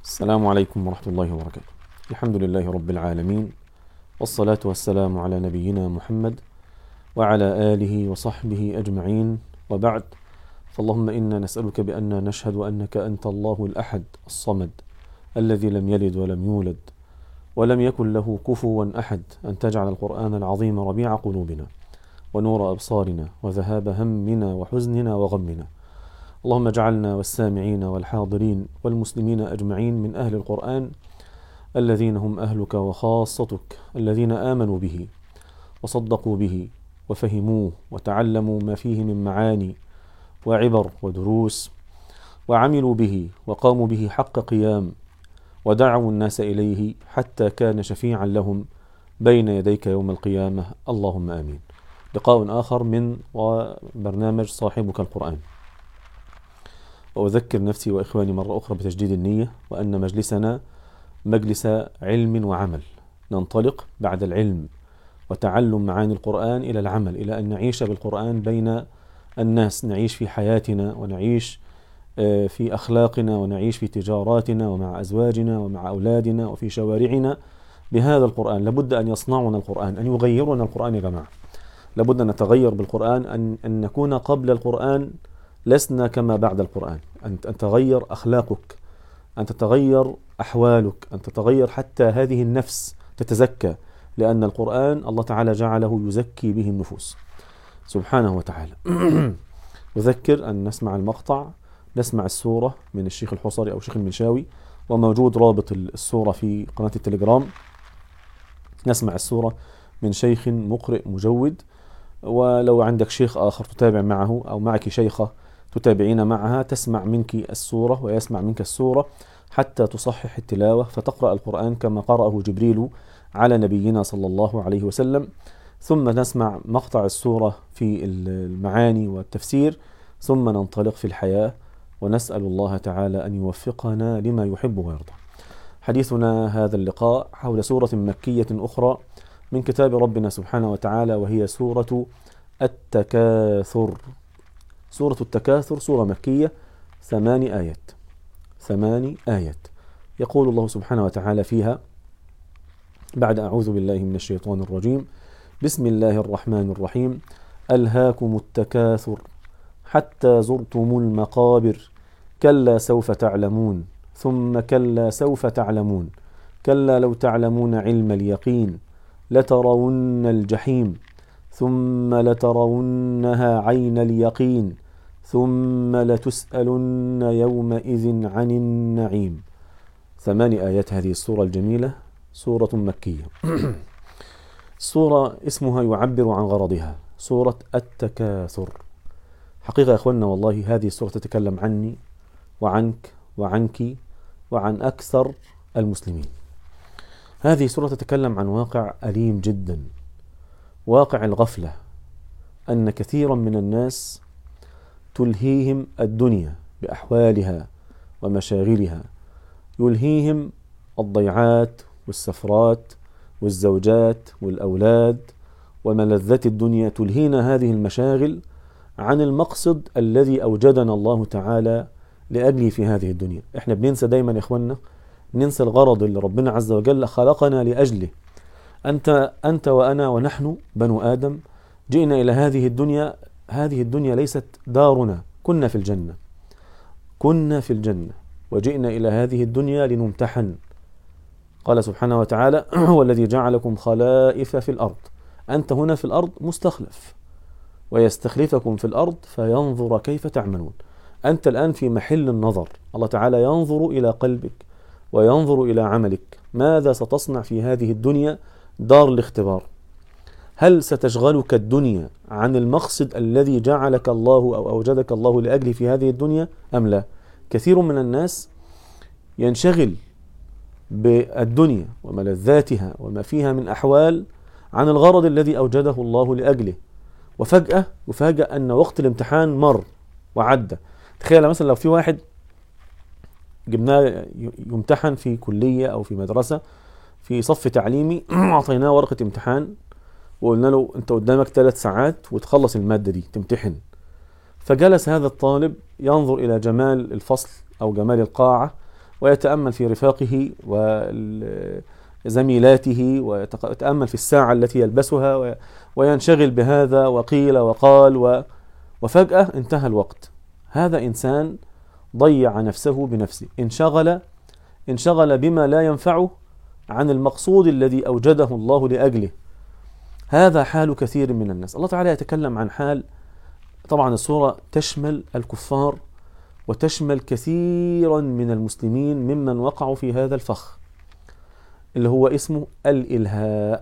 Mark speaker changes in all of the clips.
Speaker 1: السلام عليكم ورحمة الله وبركاته الحمد لله رب العالمين والصلاة والسلام على نبينا محمد وعلى آله وصحبه أجمعين وبعد فاللهم إنا نسألك بأن نشهد أنك أنت الله الأحد الصمد الذي لم يلد ولم يولد ولم يكن له كفوا أحد أن تجعل القرآن العظيم ربيع قلوبنا ونور أبصارنا وذهاب همنا وحزننا وغمنا اللهم اجعلنا والسامعين والحاضرين والمسلمين اجمعين من اهل القران الذين هم اهلك وخاصتك الذين امنوا به وصدقوا به وفهموه وتعلموا ما فيه من معاني وعبر ودروس وعملوا به وقاموا به حق قيام ودعوا الناس اليه حتى كان شفيعا لهم بين يديك يوم القيامه اللهم امين لقاء اخر من برنامج صاحبك القران وأذكر نفسي وإخواني مرة أخرى بتجديد النية وأن مجلسنا مجلس علم وعمل ننطلق بعد العلم وتعلم معاني القرآن إلى العمل إلى أن نعيش بالقرآن بين الناس نعيش في حياتنا ونعيش في أخلاقنا ونعيش في تجاراتنا ومع أزواجنا ومع أولادنا وفي شوارعنا بهذا القرآن لابد أن يصنعنا القرآن أن يغيرنا القرآن يا جماعة لابد أن نتغير بالقرآن أن, أن نكون قبل القرآن لسنا كما بعد القرآن أن تتغير أخلاقك أن تتغير أحوالك أن تتغير حتى هذه النفس تتزكى لأن القرآن الله تعالى جعله يزكي به النفوس سبحانه وتعالى أذكر أن نسمع المقطع نسمع السورة من الشيخ الحصري أو الشيخ المنشاوي وموجود رابط السورة في قناة التليجرام نسمع السورة من شيخ مقرئ مجود ولو عندك شيخ آخر تتابع معه أو معك شيخة تتابعين معها تسمع منك السورة ويسمع منك السورة حتى تصحح التلاوة فتقرأ القرآن كما قرأه جبريل على نبينا صلى الله عليه وسلم ثم نسمع مقطع السورة في المعاني والتفسير ثم ننطلق في الحياة ونسأل الله تعالى أن يوفقنا لما يحب ويرضى حديثنا هذا اللقاء حول سورة مكية أخرى من كتاب ربنا سبحانه وتعالى وهي سورة التكاثر سورة التكاثر سورة مكية ثمان آيات ثمان آيات يقول الله سبحانه وتعالى فيها بعد أعوذ بالله من الشيطان الرجيم بسم الله الرحمن الرحيم ألهاكم التكاثر حتى زرتم المقابر كلا سوف تعلمون ثم كلا سوف تعلمون كلا لو تعلمون علم اليقين لترون الجحيم ثم لترونها عين اليقين ثم لتسألن يومئذ عن النعيم ثمان آيات هذه السورة الجميلة سورة مكية سورة اسمها يعبر عن غرضها سورة التكاثر حقيقة يا أخوانا والله هذه السورة تتكلم عني وعنك وعنك وعن أكثر المسلمين هذه السورة تتكلم عن واقع أليم جدا واقع الغفلة أن كثيرا من الناس تلهيهم الدنيا بأحوالها ومشاغلها يلهيهم الضيعات والسفرات والزوجات والأولاد وملذات الدنيا تلهينا هذه المشاغل عن المقصد الذي أوجدنا الله تعالى لأجله في هذه الدنيا احنا بننسى دايما يا اخوانا ننسى الغرض اللي ربنا عز وجل خلقنا لأجله أنت أنت وأنا ونحن بنو آدم جئنا إلى هذه الدنيا هذه الدنيا ليست دارنا كنا في الجنة كنا في الجنة وجئنا إلى هذه الدنيا لنمتحن قال سبحانه وتعالى هو الذي جعلكم خلائف في الأرض أنت هنا في الأرض مستخلف ويستخلفكم في الأرض فينظر كيف تعملون أنت الآن في محل النظر الله تعالى ينظر إلى قلبك وينظر إلى عملك ماذا ستصنع في هذه الدنيا دار الاختبار هل ستشغلك الدنيا عن المقصد الذي جعلك الله او اوجدك الله لاجله في هذه الدنيا ام لا؟ كثير من الناس ينشغل بالدنيا وملذاتها وما فيها من احوال عن الغرض الذي اوجده الله لاجله وفجاه يفاجأ ان وقت الامتحان مر وعدى تخيل مثلا لو في واحد جبناه يمتحن في كليه او في مدرسه في صف تعليمي اعطيناه ورقه امتحان وقلنا له انت قدامك ثلاث ساعات وتخلص المادة دي تمتحن فجلس هذا الطالب ينظر إلى جمال الفصل أو جمال القاعة ويتأمل في رفاقه وزميلاته ويتأمل في الساعة التي يلبسها وينشغل بهذا وقيل وقال و وفجأة انتهى الوقت هذا إنسان ضيع نفسه بنفسه انشغل انشغل بما لا ينفعه عن المقصود الذي أوجده الله لأجله هذا حال كثير من الناس الله تعالى يتكلم عن حال طبعا الصورة تشمل الكفار وتشمل كثيرا من المسلمين ممن وقعوا في هذا الفخ اللي هو اسمه الإلهاء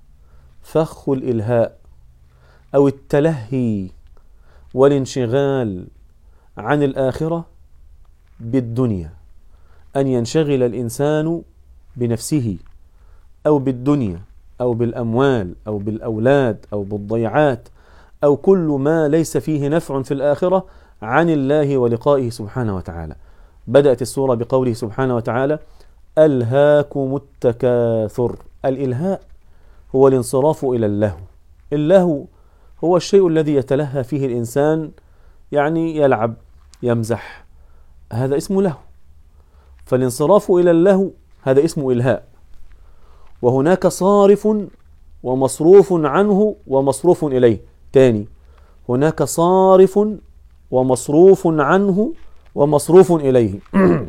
Speaker 1: فخ الإلهاء أو التلهي والانشغال عن الآخرة بالدنيا أن ينشغل الإنسان بنفسه أو بالدنيا أو بالأموال أو بالأولاد أو بالضيعات أو كل ما ليس فيه نفع في الآخرة عن الله ولقائه سبحانه وتعالى بدأت السورة بقوله سبحانه وتعالى ألهاكم التكاثر الإلهاء هو الانصراف إلى اللهو اللهو هو الشيء الذي يتلهى فيه الإنسان يعني يلعب يمزح هذا اسمه لهو فالانصراف إلى اللهو هذا اسمه إلهاء وهناك صارف ومصروف عنه ومصروف إليه تاني هناك صارف ومصروف عنه ومصروف إليه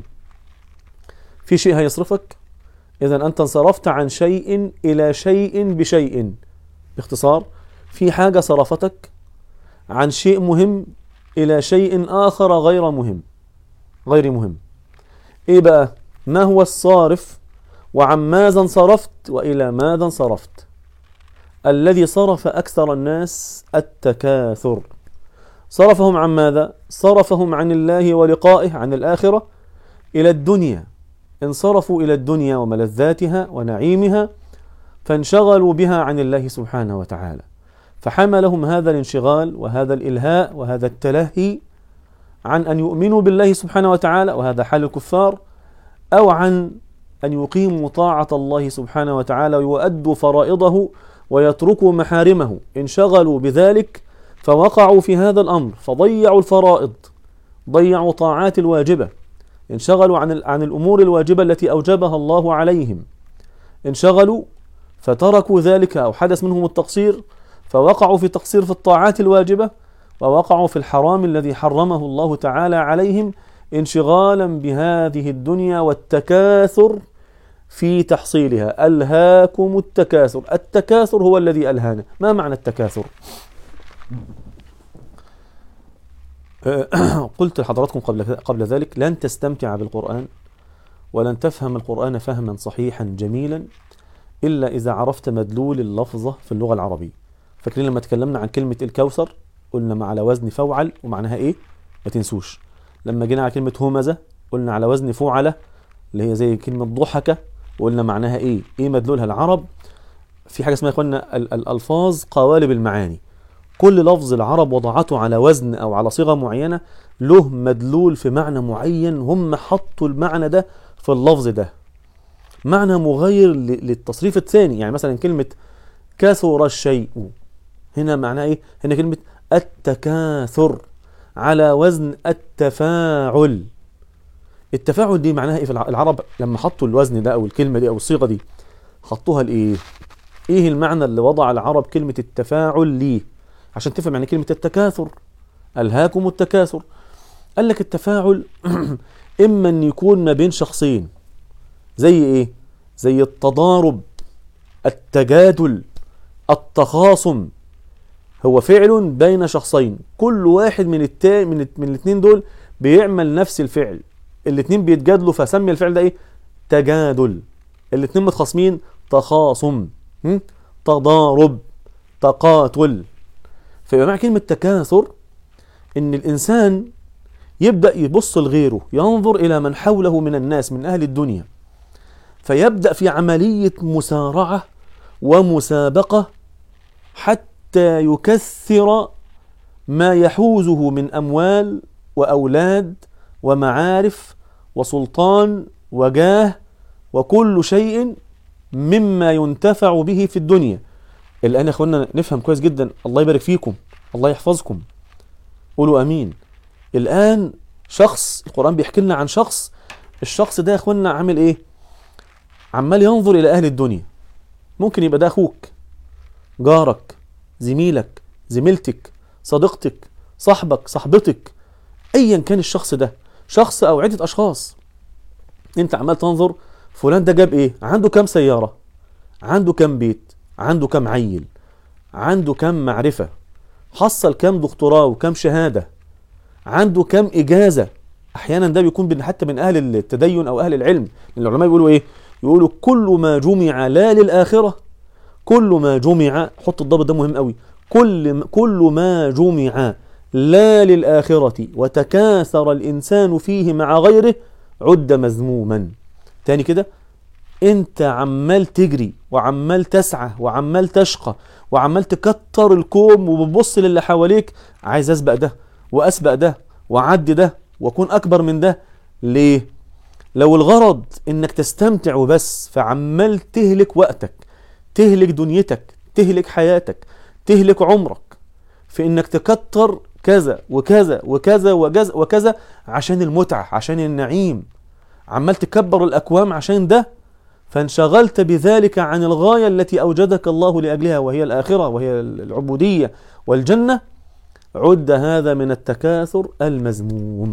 Speaker 1: في شيء هيصرفك إذا أنت انصرفت عن شيء إلى شيء بشيء باختصار في حاجة صرفتك عن شيء مهم إلى شيء آخر غير مهم غير مهم إيه بقى ما هو الصارف وعن ماذا انصرفت وإلى ماذا انصرفت الذي صرف أكثر الناس التكاثر صرفهم عن ماذا؟ صرفهم عن الله ولقائه عن الآخرة إلى الدنيا انصرفوا إلى الدنيا وملذاتها ونعيمها فانشغلوا بها عن الله سبحانه وتعالى فحملهم هذا الانشغال وهذا الإلهاء وهذا التلهي عن أن يؤمنوا بالله سبحانه وتعالى وهذا حال الكفار أو عن أن يقيموا طاعة الله سبحانه وتعالى ويؤدوا فرائضه ويتركوا محارمه انشغلوا بذلك فوقعوا في هذا الأمر فضيعوا الفرائض ضيعوا طاعات الواجبة انشغلوا عن عن الأمور الواجبة التي أوجبها الله عليهم انشغلوا فتركوا ذلك أو حدث منهم التقصير فوقعوا في تقصير في الطاعات الواجبة ووقعوا في الحرام الذي حرمه الله تعالى عليهم انشغالا بهذه الدنيا والتكاثر في تحصيلها ألهاكم التكاثر التكاثر هو الذي ألهانا ما معنى التكاثر قلت لحضراتكم قبل قبل ذلك لن تستمتع بالقرآن ولن تفهم القرآن فهما صحيحا جميلا إلا إذا عرفت مدلول اللفظة في اللغة العربية فاكرين لما تكلمنا عن كلمة الكوثر قلنا على وزن فوعل ومعناها إيه ما تنسوش لما جينا على كلمة همزة قلنا على وزن فعلة اللي هي زي كلمة ضحكة وقلنا معناها إيه إيه مدلولها العرب في حاجة اسمها يا إخوانا الألفاظ قوالب المعاني كل لفظ العرب وضعته على وزن أو على صيغة معينة له مدلول في معنى معين هم حطوا المعنى ده في اللفظ ده معنى مغير للتصريف الثاني يعني مثلا كلمة كثر الشيء هنا معناه ايه هنا كلمة التكاثر على وزن التفاعل التفاعل دي معناها ايه في العرب لما حطوا الوزن ده او الكلمة دي او الصيغة دي حطوها لايه ايه المعنى اللي وضع العرب كلمة التفاعل ليه عشان تفهم يعني كلمة التكاثر ألهاكم التكاثر قال لك التفاعل إما أن يكون ما بين شخصين زي إيه؟ زي التضارب التجادل التخاصم هو فعل بين شخصين كل واحد من التا من من الاثنين دول بيعمل نفس الفعل الاثنين بيتجادلوا فسمي الفعل ده ايه تجادل الاثنين متخاصمين تخاصم تضارب تقاتل فيبقى معنى كلمة تكاثر إن الإنسان يبدأ يبص لغيره ينظر إلى من حوله من الناس من أهل الدنيا فيبدأ في عملية مسارعة ومسابقة حتى يكثر ما يحوزه من أموال وأولاد ومعارف وسلطان وجاه وكل شيء مما ينتفع به في الدنيا الآن يا أخوانا نفهم كويس جدا الله يبارك فيكم الله يحفظكم قولوا أمين الآن شخص القرآن بيحكي لنا عن شخص الشخص ده يا اخوانا عامل ايه عمال ينظر الى اهل الدنيا ممكن يبقى ده اخوك جارك زميلك زميلتك صديقتك صاحبك صاحبتك ايا كان الشخص ده شخص او عده اشخاص انت عمال تنظر فلان ده جاب ايه عنده كام سياره عنده كام بيت عنده كام عيل عنده كام معرفه حصل كام دكتوراه وكام شهاده عنده كام اجازه احيانا ده بيكون من حتى من اهل التدين او اهل العلم العلماء بيقولوا ايه يقولوا كل ما جمع لا للاخره كل ما جمع حط الضابط ده مهم قوي كل كل ما جمع لا للآخرة وتكاثر الإنسان فيه مع غيره عد مذموما تاني كده انت عمال تجري وعمال تسعى وعمال تشقى وعمال تكتر الكوم وبتبص للي حواليك عايز اسبق ده واسبق ده واعدي ده واكون اكبر من ده ليه لو الغرض انك تستمتع وبس فعمال تهلك وقتك تهلك دنيتك تهلك حياتك تهلك عمرك في انك تكتر كذا وكذا وكذا وكذا وكذا عشان المتعة عشان النعيم عمال تكبر الأكوام عشان ده فانشغلت بذلك عن الغاية التي أوجدك الله لأجلها وهي الآخرة وهي العبودية والجنة عد هذا من التكاثر المذموم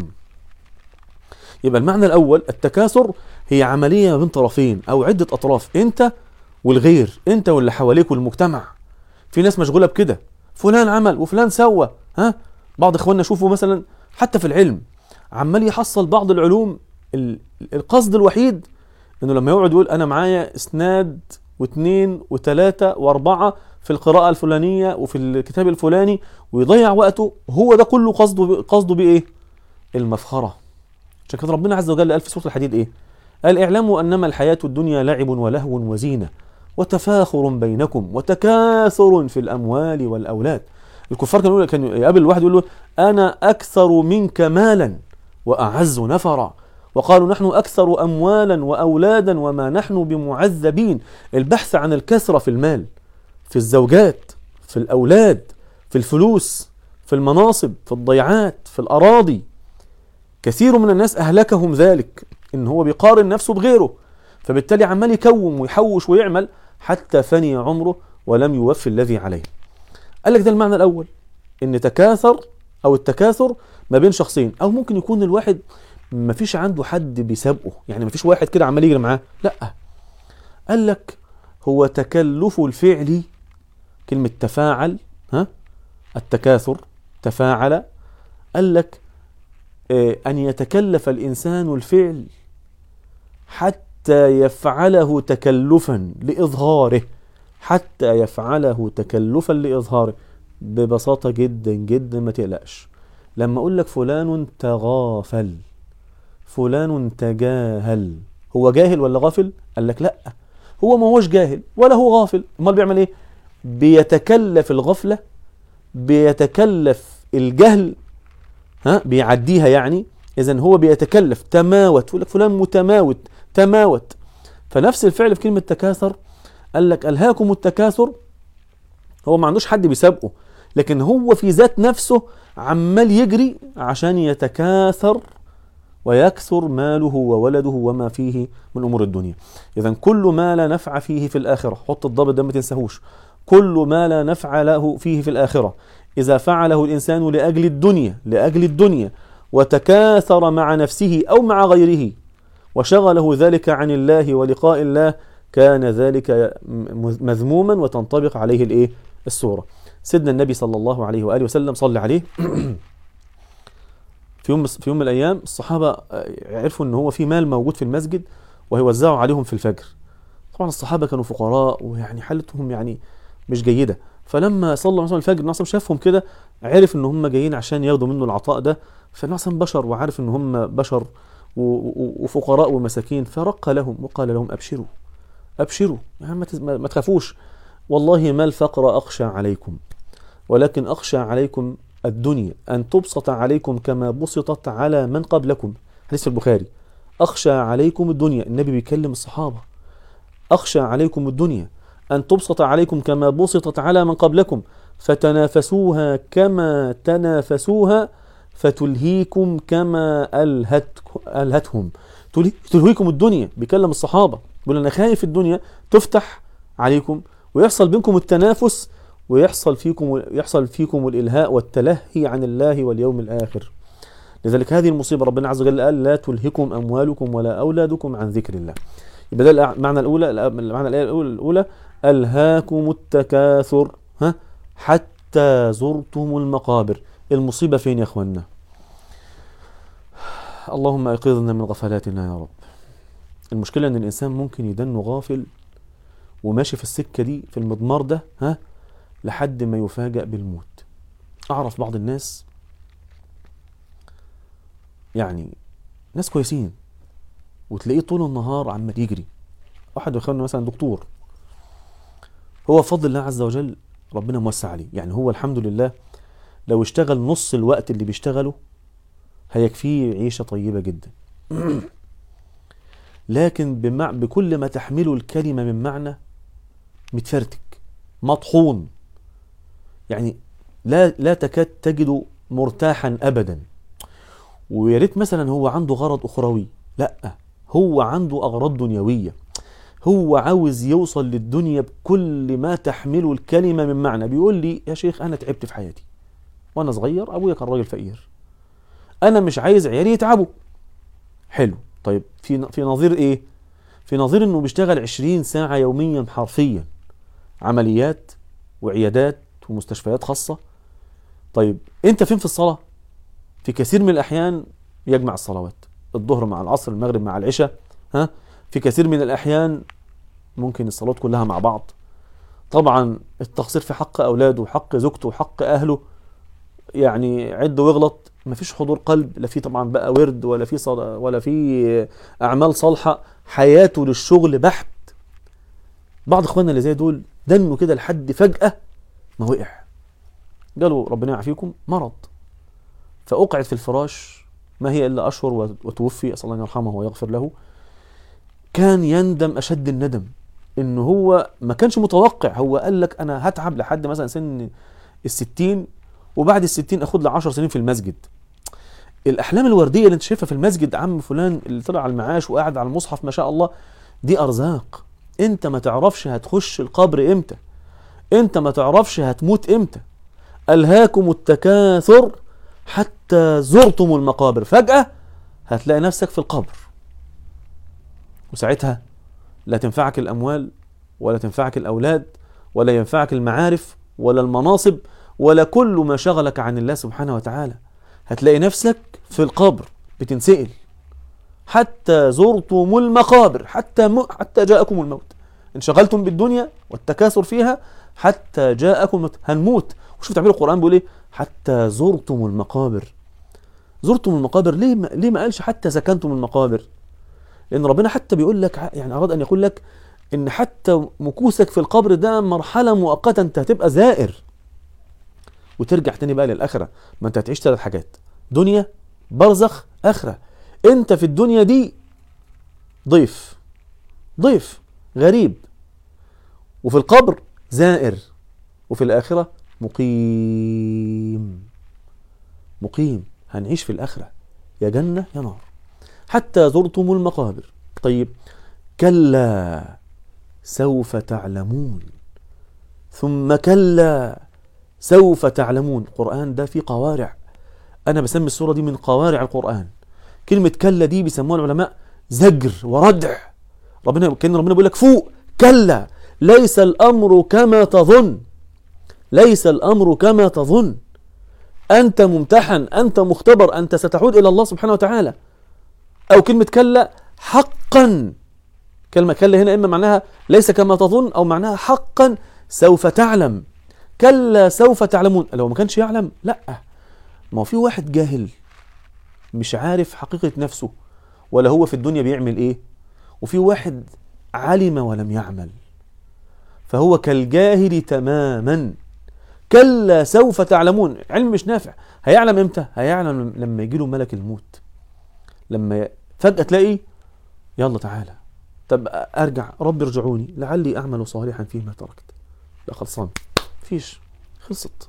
Speaker 1: يبقى المعنى الأول التكاثر هي عملية بين طرفين أو عدة أطراف أنت والغير أنت واللي حواليك والمجتمع في ناس مشغولة بكده فلان عمل وفلان سوى ها بعض اخواننا شوفوا مثلا حتى في العلم عمال يحصل بعض العلوم القصد الوحيد انه لما يقعد يقول انا معايا اسناد واثنين وثلاثة واربعة في القراءة الفلانية وفي الكتاب الفلاني ويضيع وقته هو ده كله قصده قصده بايه؟ المفخرة عشان كده ربنا عز وجل قال في سورة الحديد ايه؟ قال اعلموا انما الحياة الدنيا لعب ولهو وزينة وتفاخر بينكم وتكاثر في الاموال والاولاد الكفار كانوا كان يقابل الواحد يقول له انا اكثر منك مالا واعز نفرا وقالوا نحن اكثر اموالا واولادا وما نحن بمعذبين البحث عن الكثره في المال في الزوجات في الاولاد في الفلوس في المناصب في الضيعات في الاراضي كثير من الناس اهلكهم ذلك ان هو بيقارن نفسه بغيره فبالتالي عمال يكوم ويحوش ويعمل حتى فني عمره ولم يوفي الذي عليه قال لك ده المعنى الأول إن تكاثر أو التكاثر ما بين شخصين أو ممكن يكون الواحد ما فيش عنده حد بيسابقه يعني ما فيش واحد كده عمال يجري معاه لا قال لك هو تكلف الفعل كلمة تفاعل ها التكاثر تفاعل قال لك آه، أن يتكلف الإنسان الفعل حتى يفعله تكلفا لإظهاره حتى يفعله تكلفا لإظهاره ببساطة جدا جدا ما تقلقش لما أقول لك فلان تغافل فلان تجاهل هو جاهل ولا غافل؟ قال لك لا هو ما هوش جاهل ولا هو غافل امال بيعمل ايه؟ بيتكلف الغفلة بيتكلف الجهل ها بيعديها يعني اذا هو بيتكلف تماوت يقول لك فلان متماوت تماوت فنفس الفعل في كلمة تكاثر قال لك ألهاكم التكاثر هو ما عندوش حد بيسابقه لكن هو في ذات نفسه عمال يجري عشان يتكاثر ويكثر ماله وولده وما فيه من امور الدنيا اذا كل ما لا نفع فيه في الاخره حط الضابط ده ما تنساهوش كل ما لا نفع له فيه في الاخره اذا فعله الانسان لاجل الدنيا لاجل الدنيا وتكاثر مع نفسه او مع غيره وشغله ذلك عن الله ولقاء الله كان ذلك مذموما وتنطبق عليه الايه السوره سيدنا النبي صلى الله عليه واله وسلم صلى عليه في يوم في يوم من الايام الصحابه عرفوا ان هو في مال موجود في المسجد وهيوزعوا عليهم في الفجر طبعا الصحابه كانوا فقراء ويعني حالتهم يعني مش جيده فلما صلى مثلا الفجر الناس شافهم كده عرف ان هم جايين عشان ياخدوا منه العطاء ده فالناس بشر وعارف ان هم بشر وفقراء ومساكين فرق لهم وقال لهم ابشروا أبشروا يعني ما تخافوش والله ما الفقر أخشى عليكم ولكن أخشى عليكم الدنيا أن تبسط عليكم كما بسطت على من قبلكم حديث في البخاري أخشى عليكم الدنيا النبي بيكلم الصحابة أخشى عليكم الدنيا أن تبسط عليكم كما بسطت على من قبلكم فتنافسوها كما تنافسوها فتلهيكم كما ألهت ألهتهم تلهيكم الدنيا بيكلم الصحابة بيقول أنا خايف الدنيا تفتح عليكم ويحصل بينكم التنافس ويحصل فيكم يحصل فيكم الإلهاء والتلهي عن الله واليوم الآخر لذلك هذه المصيبة ربنا عز وجل قال لا تلهكم أموالكم ولا أولادكم عن ذكر الله يبقى ده المعنى الأولى المعنى الآية الأولى ألهاكم التكاثر ها حتى زرتم المقابر المصيبة فين يا أخوانا اللهم أيقظنا من غفلاتنا يا رب المشكلة أن الإنسان ممكن يدن غافل وماشي في السكة دي في المضمار ده ها لحد ما يفاجأ بالموت أعرف بعض الناس يعني ناس كويسين وتلاقيه طول النهار عمال يجري واحد يخلنا مثلا دكتور هو بفضل الله عز وجل ربنا موسع عليه يعني هو الحمد لله لو اشتغل نص الوقت اللي بيشتغله هيكفيه عيشة طيبة جدا لكن بمع... بكل ما تحمله الكلمة من معنى متفرتك مطحون يعني لا لا تكاد تجده مرتاحا ابدا ويا ريت مثلا هو عنده غرض اخروي لا هو عنده اغراض دنيويه هو عاوز يوصل للدنيا بكل ما تحمله الكلمه من معنى بيقول لي يا شيخ انا تعبت في حياتي وانا صغير ابويا كان راجل فقير انا مش عايز عيالي يتعبوا حلو طيب في في نظير ايه في نظير انه بيشتغل 20 ساعه يوميا حرفيا عمليات وعيادات ومستشفيات خاصه طيب انت فين في الصلاه في كثير من الاحيان يجمع الصلوات الظهر مع العصر المغرب مع العشاء ها في كثير من الاحيان ممكن الصلوات كلها مع بعض طبعا التقصير في حق اولاده وحق زوجته وحق اهله يعني عد واغلط ما فيش حضور قلب لا في طبعا بقى ورد ولا في صل... ولا في اعمال صالحه حياته للشغل بحت بعض اخواننا اللي زي دول دنوا كده لحد فجاه ما وقع قالوا ربنا يعافيكم مرض فاقعد في الفراش ما هي الا اشهر وتوفي اسال الله ان يرحمه ويغفر له كان يندم اشد الندم انه هو ما كانش متوقع هو قال لك انا هتعب لحد مثلا سن الستين وبعد الستين اخد لي 10 سنين في المسجد الاحلام الورديه اللي انت شايفها في المسجد عم فلان اللي طلع على المعاش وقاعد على المصحف ما شاء الله دي ارزاق انت ما تعرفش هتخش القبر امتى انت ما تعرفش هتموت امتى الهاكم التكاثر حتى زرتم المقابر فجاه هتلاقي نفسك في القبر وساعتها لا تنفعك الاموال ولا تنفعك الاولاد ولا ينفعك المعارف ولا المناصب ولا كل ما شغلك عن الله سبحانه وتعالى هتلاقي نفسك في القبر بتنسئل حتى زرتم المقابر حتى م... حتى جاءكم الموت انشغلتم بالدنيا والتكاثر فيها حتى جاءكم الموت هنموت وشوف تعبير القرآن بيقول ايه حتى زرتم المقابر زرتم المقابر ليه ما... ليه ما قالش حتى سكنتم المقابر لان ربنا حتى بيقول لك يعني اراد ان يقول لك ان حتى مكوسك في القبر ده مرحله مؤقته انت هتبقى زائر وترجع تاني بقى للاخره ما انت هتعيش ثلاث حاجات دنيا برزخ اخره انت في الدنيا دي ضيف ضيف غريب وفي القبر زائر وفي الاخره مقيم مقيم هنعيش في الاخره يا جنه يا نار حتى زرتم المقابر طيب كلا سوف تعلمون ثم كلا سوف تعلمون القرآن ده فيه قوارع أنا بسمي السورة دي من قوارع القرآن كلمة كلا دي بيسموها العلماء زجر وردع ربنا كان ربنا بيقول لك فوق كلا ليس الأمر كما تظن ليس الأمر كما تظن أنت ممتحن أنت مختبر أنت ستعود إلى الله سبحانه وتعالى أو كلمة كلا حقا كلمة كلا هنا إما معناها ليس كما تظن أو معناها حقا سوف تعلم كلا سوف تعلمون لو ما كانش يعلم لا ما هو في واحد جاهل مش عارف حقيقة نفسه ولا هو في الدنيا بيعمل ايه وفي واحد علم ولم يعمل فهو كالجاهل تماما كلا سوف تعلمون علم مش نافع هيعلم امتى هيعلم لما يجي له ملك الموت لما فجأة تلاقي يلا تعالى طب ارجع رب ارجعوني لعلي اعمل صالحا فيما تركت لا خلصان فيش خلصت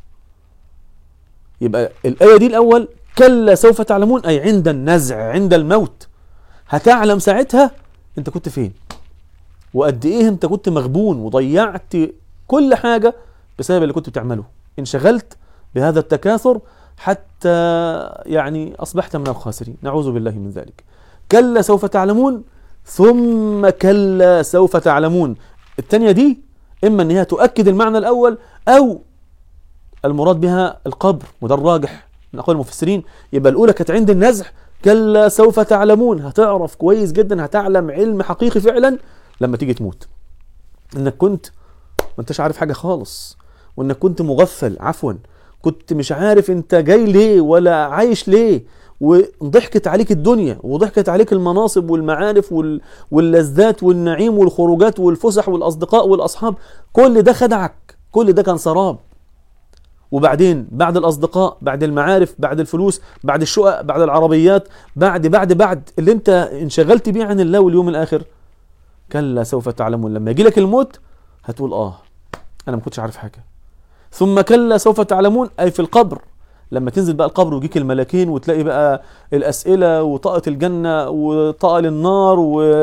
Speaker 1: يبقى الآية دي الأول كلا سوف تعلمون أي عند النزع عند الموت هتعلم ساعتها انت كنت فين وقد ايه انت كنت مغبون وضيعت كل حاجة بسبب اللي كنت بتعمله انشغلت بهذا التكاثر حتى يعني أصبحت من الخاسرين نعوذ بالله من ذلك كلا سوف تعلمون ثم كلا سوف تعلمون الثانية دي إما أن هي تؤكد المعنى الأول أو المراد بها القبر وده الراجح من أقوال المفسرين يبقى الأولى كانت عند النزع كلا سوف تعلمون هتعرف كويس جدا هتعلم علم حقيقي فعلا لما تيجي تموت انك كنت ما انتش عارف حاجه خالص وانك كنت مغفل عفوا كنت مش عارف انت جاي ليه ولا عايش ليه وضحكت عليك الدنيا وضحكت عليك المناصب والمعارف وال... واللذات والنعيم والخروجات والفسح والاصدقاء والاصحاب كل ده خدعك كل ده كان سراب وبعدين بعد الاصدقاء بعد المعارف بعد الفلوس بعد الشقق بعد العربيات بعد بعد بعد اللي انت انشغلت بيه عن الله واليوم الاخر كلا سوف تعلمون لما يجي لك الموت هتقول اه انا ما كنتش عارف حاجه ثم كلا سوف تعلمون اي في القبر لما تنزل بقى القبر ويجيك الملكين وتلاقي بقى الاسئله وطاقه الجنه وطاقه للنار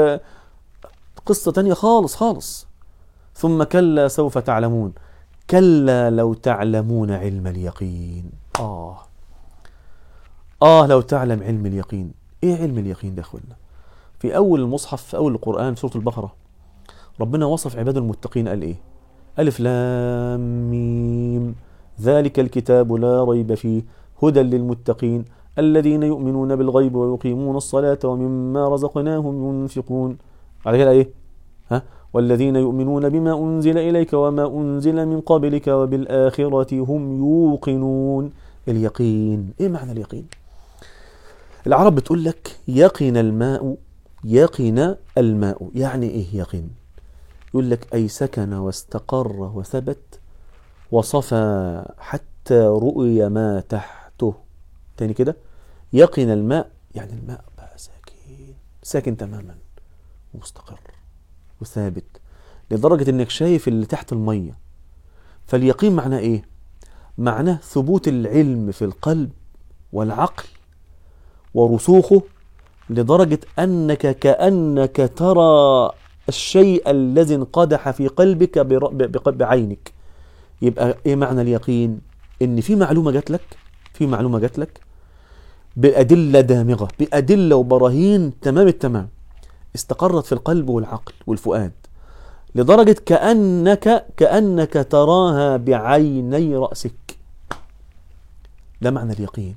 Speaker 1: وقصه تانية خالص خالص ثم كلا سوف تعلمون كلا لو تعلمون علم اليقين اه اه لو تعلم علم اليقين ايه علم اليقين ده اخوانا في أول المصحف في أول القرآن في سورة البقرة ربنا وصف عباده المتقين قال إيه ألف لام ميم ذلك الكتاب لا ريب فيه هدى للمتقين الذين يؤمنون بالغيب ويقيمون الصلاة ومما رزقناهم ينفقون على كده إيه ها والذين يؤمنون بما أنزل إليك وما أنزل من قبلك وبالآخرة هم يوقنون اليقين إيه معنى اليقين العرب بتقول لك يقن الماء يقن الماء يعني إيه يقن يقول لك أي سكن واستقر وثبت وصفى حتى رؤي ما تحته تاني كده يقن الماء يعني الماء بقى ساكن ساكن تماما ومستقر وثابت لدرجة انك شايف اللي تحت المية فاليقين معناه ايه معناه ثبوت العلم في القلب والعقل ورسوخه لدرجة أنك كأنك ترى الشيء الذي انقدح في قلبك بعينك يبقى ايه معنى اليقين ان في معلومه جات لك في معلومه جات لك بادله دامغه بادله وبراهين تمام التمام استقرت في القلب والعقل والفؤاد لدرجه كانك كانك تراها بعيني راسك ده معنى اليقين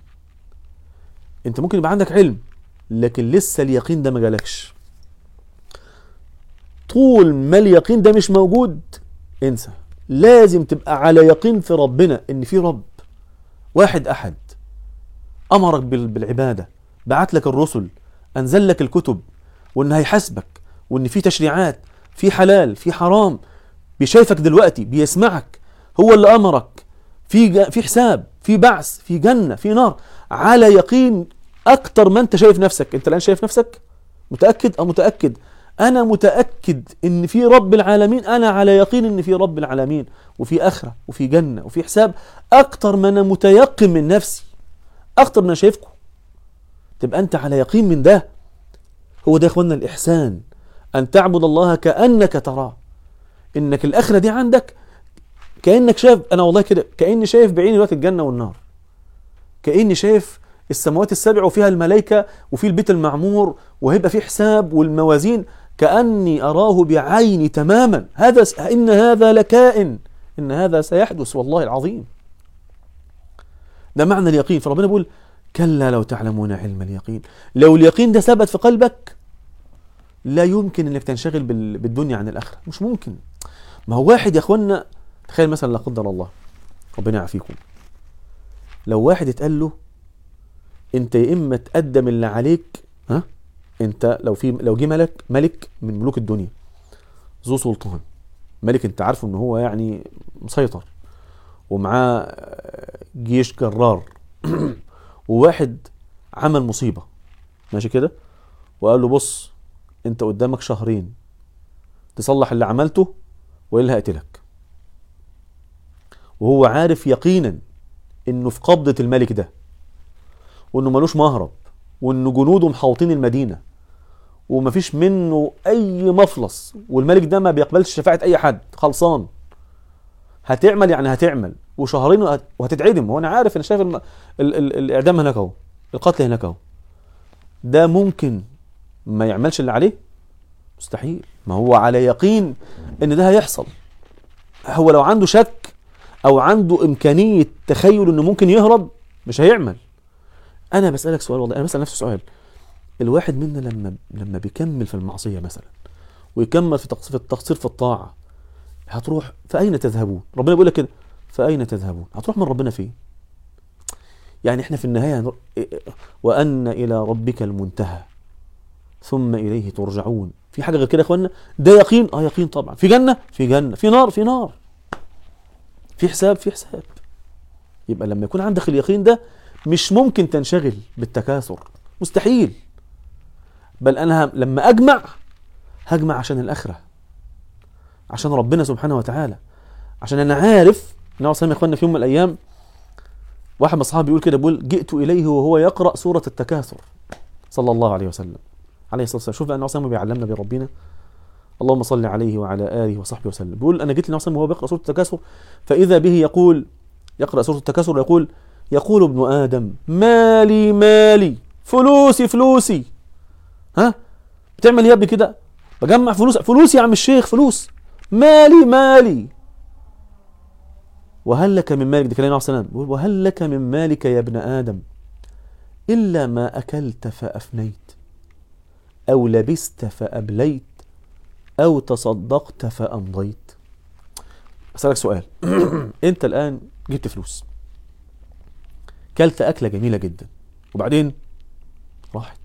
Speaker 1: انت ممكن يبقى عندك علم لكن لسه اليقين ده ما جالكش طول ما اليقين ده مش موجود انسى لازم تبقى على يقين في ربنا ان في رب واحد احد امرك بالعباده بعت لك الرسل انزل لك الكتب وان هيحاسبك وان في تشريعات في حلال في حرام بيشايفك دلوقتي بيسمعك هو اللي امرك في في حساب في بعث في جنه في نار على يقين اكتر ما انت شايف نفسك انت الان شايف نفسك متاكد او متاكد انا متاكد ان في رب العالمين انا على يقين ان في رب العالمين وفي اخره وفي جنه وفي حساب اكتر ما انا متيقن من نفسي اكتر ما انا شايفكم تبقى انت على يقين من ده هو ده يا اخوانا الاحسان ان تعبد الله كانك تراه انك الاخره دي عندك كانك شايف انا والله كده كاني شايف بعيني دلوقتي الجنه والنار كاني شايف السماوات السبع وفيها الملائكة وفي البيت المعمور وهيبقى في حساب والموازين كأني أراه بعيني تماما هذا س... إن هذا لكائن إن هذا سيحدث والله العظيم ده معنى اليقين فربنا بيقول كلا لو تعلمون علم اليقين لو اليقين ده ثبت في قلبك لا يمكن انك تنشغل بالدنيا عن الاخره مش ممكن ما هو واحد يا اخوانا تخيل مثلا لا قدر الله ربنا يعافيكم لو واحد اتقال له انت يا اما تقدم اللي عليك ها انت لو في لو جه ملك ملك من ملوك الدنيا ذو سلطان ملك انت عارفه ان هو يعني مسيطر ومعاه جيش جرار وواحد عمل مصيبه ماشي كده وقال له بص انت قدامك شهرين تصلح اللي عملته والا هقتلك وهو عارف يقينا انه في قبضه الملك ده وانه ملوش مهرب وان جنوده محاوطين المدينه ومفيش منه اي مفلس والملك ده ما بيقبلش شفاعه اي حد خلصان هتعمل يعني هتعمل وشهرين وهت- وهتتعدم وانا عارف انا شايف الم... ال... ال... الاعدام هناك اهو القتل هناك اهو ده ممكن ما يعملش اللي عليه مستحيل ما هو على يقين ان ده هيحصل هو لو عنده شك او عنده امكانيه تخيل انه ممكن يهرب مش هيعمل انا بسالك سؤال والله انا بسال نفسي سؤال الواحد منا لما لما بيكمل في المعصيه مثلا ويكمل في تقصير في التقصير في الطاعه هتروح فاين تذهبون ربنا بيقول لك كده فاين تذهبون هتروح من ربنا فين يعني احنا في النهايه هنر... وان الى ربك المنتهى ثم اليه ترجعون في حاجه غير كده يا اخوانا ده يقين اه يقين طبعا في جنه في جنه في نار في نار في حساب في حساب يبقى لما يكون عندك اليقين ده مش ممكن تنشغل بالتكاثر مستحيل بل انا ه- لما اجمع هجمع عشان الاخره عشان ربنا سبحانه وتعالى عشان انا عارف النبي صلى الله عليه وسلم في يوم من الايام واحد من اصحابي بيقول كده بيقول جئت اليه وهو يقرا سوره التكاثر صلى الله عليه وسلم عليه الصلاه والسلام شوف بقى النبي صلى الله عليه وسلم بيعلمنا بربنا اللهم صل عليه وعلى اله وصحبه وسلم بيقول انا جيت للنبي صلى الله عليه وسلم وهو بيقرا سوره التكاثر فاذا به يقول يقرا سوره التكاثر يقول يقول ابن ادم مالي مالي فلوسي فلوسي ها بتعمل ايه يا ابني كده بجمع فلوس فلوس يا عم الشيخ فلوس مالي مالي وهل لك من مالك ده كلام النبي صلى الله عليه وسلم بيقول وهل لك من مالك يا ابن ادم الا ما اكلت فافنيت او لبست فابليت او تصدقت فامضيت اسالك سؤال انت الان جبت فلوس كلت اكله جميله جدا وبعدين راحت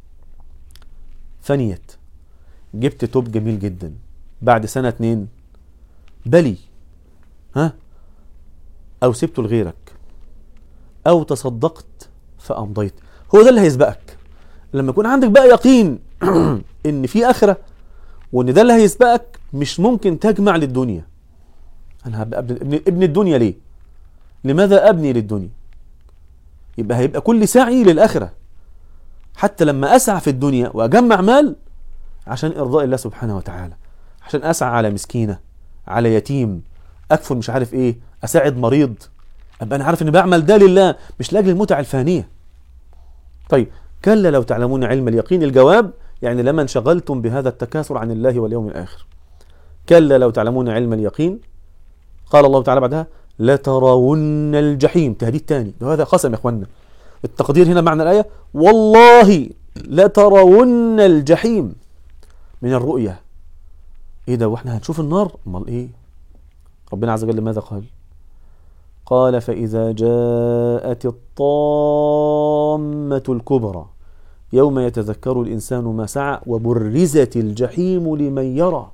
Speaker 1: فنيت جبت توب جميل جدا بعد سنه اتنين بلي ها او سبته لغيرك او تصدقت فامضيت هو ده اللي هيسبقك لما يكون عندك بقى يقين ان في اخره وان ده اللي هيسبقك مش ممكن تجمع للدنيا انا هبقى ابن, ابن, ابن الدنيا ليه لماذا ابني للدنيا يبقى هيبقى كل سعي للاخره حتى لما اسعى في الدنيا واجمع مال عشان ارضاء الله سبحانه وتعالى عشان اسعى على مسكينه على يتيم اكفل مش عارف ايه اساعد مريض ابقى انا عارف اني بعمل ده لله مش لاجل المتع الفانيه طيب كلا لو تعلمون علم اليقين الجواب يعني لما انشغلتم بهذا التكاثر عن الله واليوم الاخر كلا لو تعلمون علم اليقين قال الله تعالى بعدها لترون الجحيم تهديد تاني وهذا قسم يا اخوانا التقدير هنا معنى الايه والله لترون الجحيم من الرؤيه ايه ده واحنا هنشوف النار امال ايه ربنا عز وجل ماذا قال قال فإذا جاءت الطامة الكبرى يوم يتذكر الإنسان ما سعى وبرزت الجحيم لمن يرى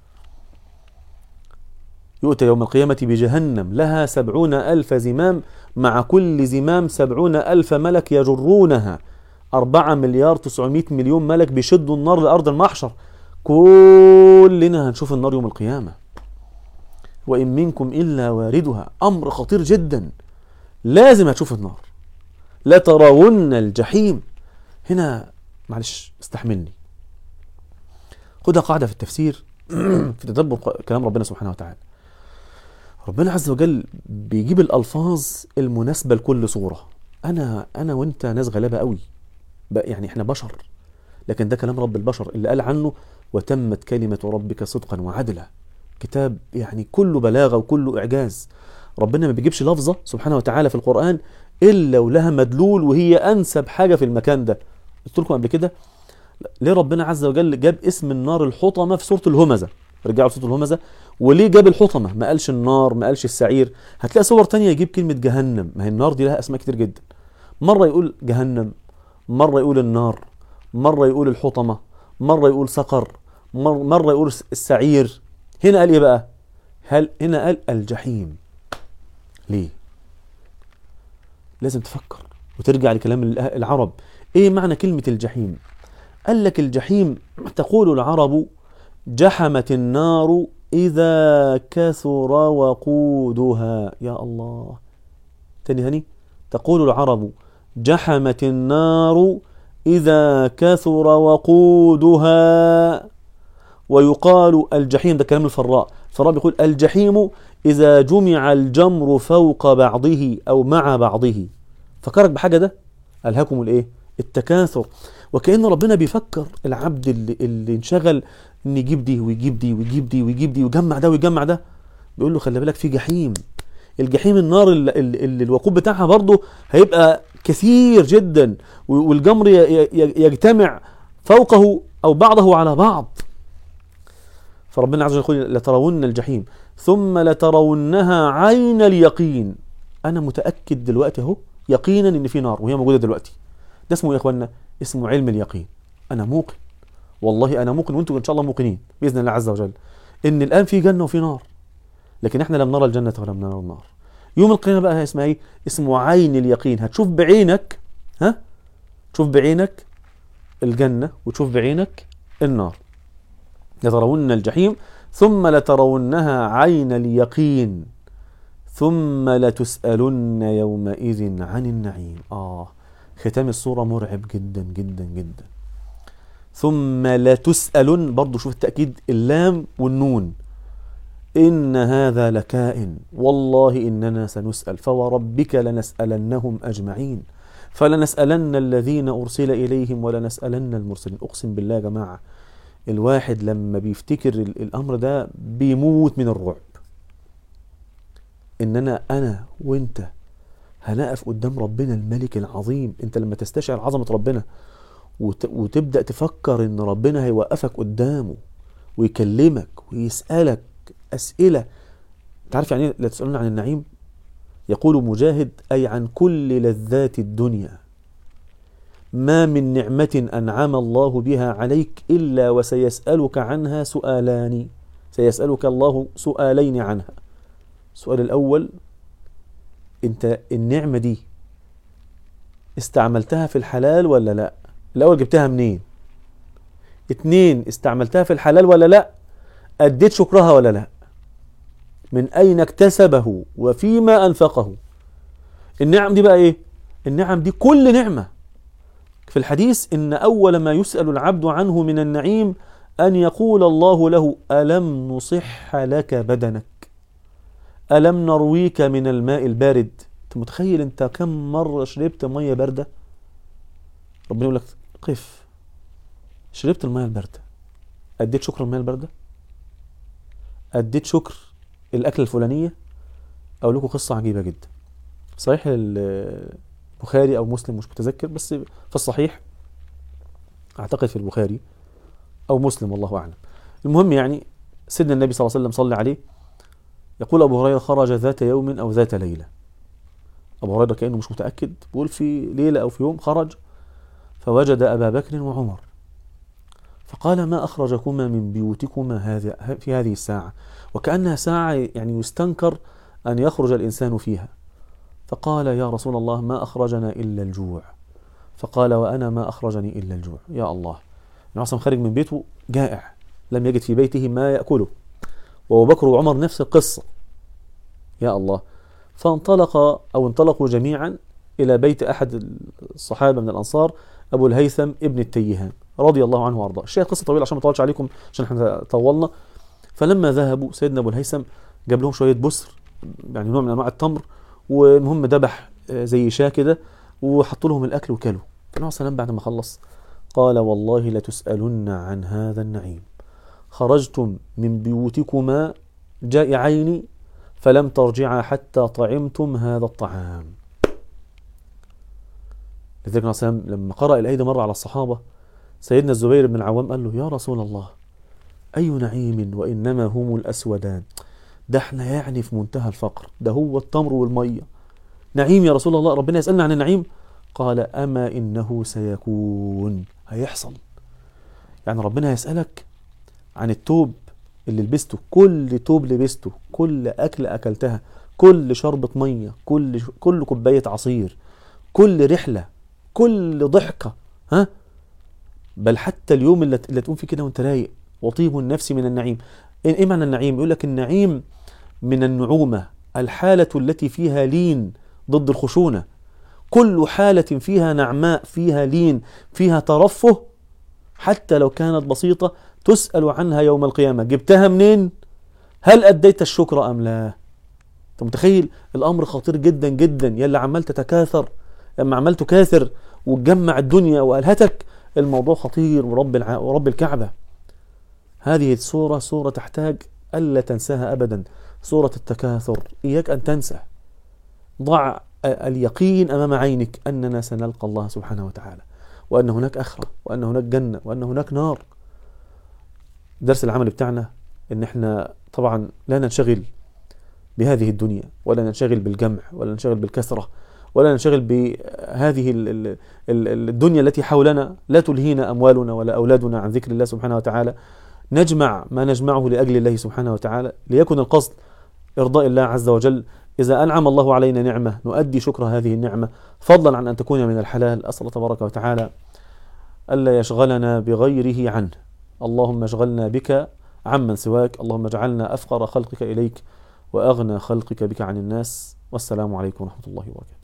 Speaker 1: يؤتى يوم القيامة بجهنم لها سبعون ألف زمام مع كل زمام سبعون ألف ملك يجرونها أربعة مليار تسعمائة مليون ملك بيشدوا النار لأرض المحشر كلنا هنشوف النار يوم القيامة وإن منكم إلا واردها أمر خطير جدا لازم هتشوف النار لا ترون الجحيم هنا معلش استحملني خدها قاعدة في التفسير في تدبر كلام ربنا سبحانه وتعالى ربنا عز وجل بيجيب الألفاظ المناسبة لكل صورة أنا أنا وأنت ناس غلابة قوي يعني إحنا بشر لكن ده كلام رب البشر اللي قال عنه وتمت كلمة ربك صدقا وعدلا كتاب يعني كله بلاغه وكله اعجاز ربنا ما بيجيبش لفظه سبحانه وتعالى في القران الا ولها مدلول وهي انسب حاجه في المكان ده قلت لكم قبل كده ليه ربنا عز وجل جاب اسم النار الحطمه في سوره الهمزه رجعوا لسوره الهمزه وليه جاب الحطمه ما قالش النار ما قالش السعير هتلاقي صور تانية يجيب كلمه جهنم ما هي النار دي لها اسماء كتير جدا مره يقول جهنم مره يقول النار مره يقول الحطمه مره يقول سقر مره يقول السعير هنا قال ايه بقى هل هنا قال الجحيم ليه لازم تفكر وترجع لكلام العرب ايه معنى كلمة الجحيم قال لك الجحيم تقول العرب جحمت النار إذا كثر وقودها يا الله تاني هني تقول العرب جحمت النار إذا كثر وقودها ويقال الجحيم ده كلام الفراء الفراء بيقول الجحيم إذا جمع الجمر فوق بعضه أو مع بعضه فكرك بحاجة ده ألهاكم الإيه التكاثر وكأن ربنا بيفكر العبد اللي, اللي انشغل ان يجيب دي ويجيب دي ويجيب دي ويجيب دي ويجمع ده ويجمع ده بيقول له خلي بالك في جحيم الجحيم النار اللي, اللي الوقود بتاعها برضه هيبقى كثير جدا والجمر يجتمع فوقه او بعضه على بعض فربنا عز وجل يقول لترون الجحيم ثم لترونها عين اليقين انا متاكد دلوقتي اهو يقينا ان في نار وهي موجوده دلوقتي ده اسمه يا اخوانا اسمه علم اليقين انا موقن والله انا موقن وانتم ان شاء الله موقنين باذن الله عز وجل ان الان في جنه وفي نار لكن احنا لم نرى الجنه ولم نرى النار يوم القيامه بقى اسمها ايه اسمه عين اليقين هتشوف بعينك ها تشوف بعينك الجنه وتشوف بعينك النار لترون الجحيم ثم لترونها عين اليقين ثم لتسألن يومئذ عن النعيم آه ختام الصورة مرعب جدا جدا جدا ثم لتسألن برضو شوف التأكيد اللام والنون إن هذا لكائن والله إننا سنسأل فوربك لنسألنهم أجمعين فلنسألن الذين أرسل إليهم ولنسألن المرسلين أقسم بالله يا جماعة الواحد لما بيفتكر الأمر ده بيموت من الرعب إننا أنا وإنت هنقف قدام ربنا الملك العظيم أنت لما تستشعر عظمة ربنا وتبدأ تفكر إن ربنا هيوقفك قدامه ويكلمك ويسألك أسئلة تعرف يعني لا تسألون عن النعيم يقول مجاهد أي عن كل لذات الدنيا ما من نعمة أنعم الله بها عليك إلا وسيسألك عنها سؤالان سيسألك الله سؤالين عنها السؤال الأول أنت النعمة دي استعملتها في الحلال ولا لا الأول جبتها منين اتنين استعملتها في الحلال ولا لا أديت شكرها ولا لا من أين اكتسبه وفيما أنفقه النعم دي بقى إيه النعم دي كل نعمة في الحديث إن أول ما يسأل العبد عنه من النعيم أن يقول الله له ألم نصح لك بدنك ألم نرويك من الماء البارد أنت متخيل أنت كم مرة شربت مية باردة ربنا يقول لك قف شربت المية الباردة أديت شكر المية الباردة أديت شكر الأكلة الفلانية أقول لكم قصة عجيبة جدا صحيح البخاري أو مسلم مش متذكر بس في الصحيح أعتقد في البخاري أو مسلم والله أعلم المهم يعني سيدنا النبي صلى الله عليه وسلم صلى عليه يقول أبو هريرة خرج ذات يوم أو ذات ليلة أبو هريرة كأنه مش متأكد بيقول في ليلة أو في يوم خرج فوجد أبا بكر وعمر فقال ما أخرجكما من بيوتكما هذه في هذه الساعة وكأنها ساعة يعني يستنكر أن يخرج الإنسان فيها فقال يا رسول الله ما أخرجنا إلا الجوع فقال وأنا ما أخرجني إلا الجوع يا الله النبي خارج من بيته جائع لم يجد في بيته ما يأكله وأبو بكر وعمر نفس القصة يا الله فانطلق أو انطلقوا جميعا إلى بيت أحد الصحابة من الأنصار أبو الهيثم ابن التيهان رضي الله عنه وارضاه الشيء قصة طويلة عشان ما اطولش عليكم عشان احنا طولنا فلما ذهبوا سيدنا أبو الهيثم جاب لهم شوية بسر يعني نوع من أنواع التمر والمهم ذبح زي شاة كده وحطوا لهم الأكل وكلوا فالنبي صلى بعد ما خلص قال والله لتسألن عن هذا النعيم خرجتم من بيوتكما جائعين فلم ترجعا حتى طعمتم هذا الطعام لذلك صلى لما قرأ الآية مرة على الصحابة سيدنا الزبير بن العوام قال له يا رسول الله أي نعيم وإنما هم الأسودان ده احنا يعني في منتهى الفقر ده هو التمر والمية نعيم يا رسول الله ربنا يسألنا عن النعيم قال أما إنه سيكون هيحصل يعني ربنا يسألك عن التوب اللي لبسته كل توب لبسته كل أكل أكلتها كل شربة مية كل كل كوباية عصير كل رحلة كل ضحكة ها بل حتى اليوم اللي, اللي تقوم فيه كده وانت رايق وطيب النفس من النعيم ايه معنى النعيم يقول لك النعيم من النعومة الحالة التي فيها لين ضد الخشونة كل حالة فيها نعماء فيها لين فيها ترفه حتى لو كانت بسيطة تسأل عنها يوم القيامة جبتها منين هل أديت الشكر أم لا أنت متخيل الأمر خطير جدا جدا يلي عمال تتكاثر لما عمال تكاثر وتجمع الدنيا وألهتك الموضوع خطير ورب, الع... ورب الكعبة هذه السورة سورة تحتاج ألا تنساها أبدا سورة التكاثر إياك أن تنسى ضع اليقين أمام عينك أننا سنلقى الله سبحانه وتعالى وأن هناك آخرة وأن هناك جنة وأن هناك نار درس العمل بتاعنا ان احنا طبعا لا ننشغل بهذه الدنيا ولا ننشغل بالجمع ولا ننشغل بالكثرة ولا ننشغل بهذه الدنيا التي حولنا لا تلهينا أموالنا ولا أولادنا عن ذكر الله سبحانه وتعالى نجمع ما نجمعه لأجل الله سبحانه وتعالى ليكن القصد إرضاء الله عز وجل إذا أنعم الله علينا نعمة نؤدي شكر هذه النعمة فضلا عن أن تكون من الحلال أسأل تبارك وتعالى ألا يشغلنا بغيره عنه اللهم اشغلنا بك عمن سواك اللهم اجعلنا أفقر خلقك إليك وأغنى خلقك بك عن الناس والسلام عليكم ورحمة الله وبركاته